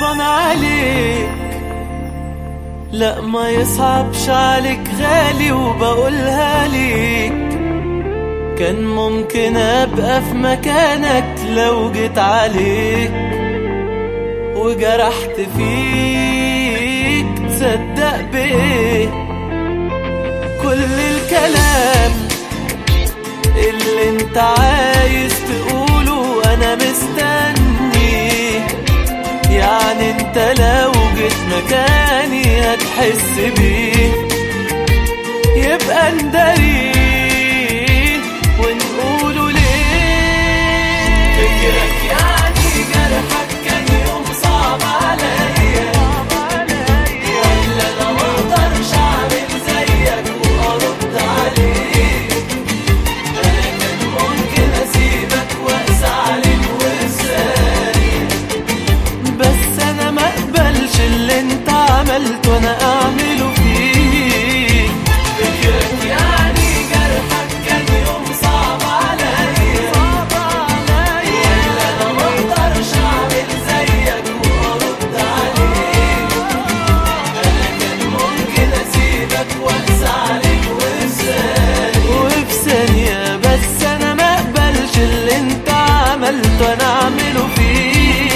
غلطان عليك لا ما يصعبش عليك غالي وبقولها ليك كان ممكن ابقى في مكانك لو جيت عليك وجرحت فيك تصدق بايه كل الكلام اللي انت عايز تقوله انا مستني يعني انت لو جيت مكاني هتحس بيه يبقى نداريه ونقوله ليه فكرك يعني جرحك كان يوم صعب عليا ولا انا مقدرش اعمل زيك وارد عليك انا كان ممكن اسيبك واقسى عليك وانساني بس انا ما اقبلش اللي انت عملته وانا اعمله فيك فكرك يعني جرحك كان يوم صعب عليا ولا انا ما اقدرش اعمل زيك وارد عليك انا كان ممكن اسيبك واقسى عليك وفي ثانيه وفي ثانيه بس انا ما اقبلش اللي انت عملته انا اعمله فيك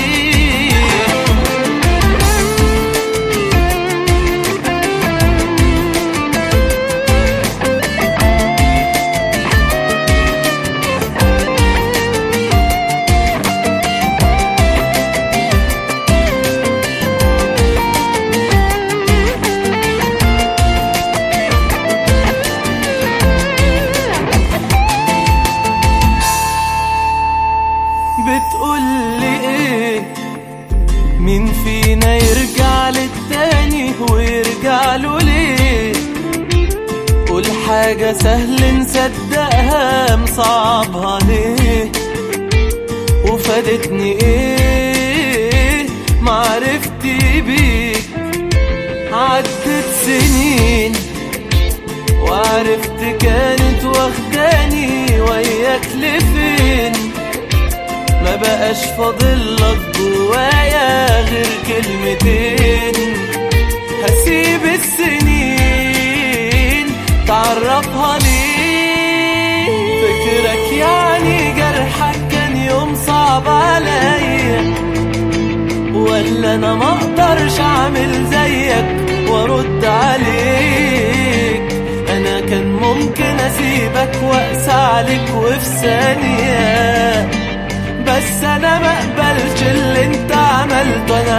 بتقولي ايه مين فينا يرجع للتاني ويرجع له ليه قول حاجة سهل نصدقها مصعبها ليه وفادتني ايه معرفتي بيك عدت سنين وعرفت كانت واخداني وياك لفين ما بقاش فاضلك جوايا غير كلمتين هسيب السنين تعرفها ليه فكرك يعني جرحك كان يوم صعب عليا ولا انا ما اقدرش اعمل زيك وارد عليك انا كان ممكن اسيبك واقسى عليك وفي ثانيه بس انا ما اقبلش اللي انت عملته انا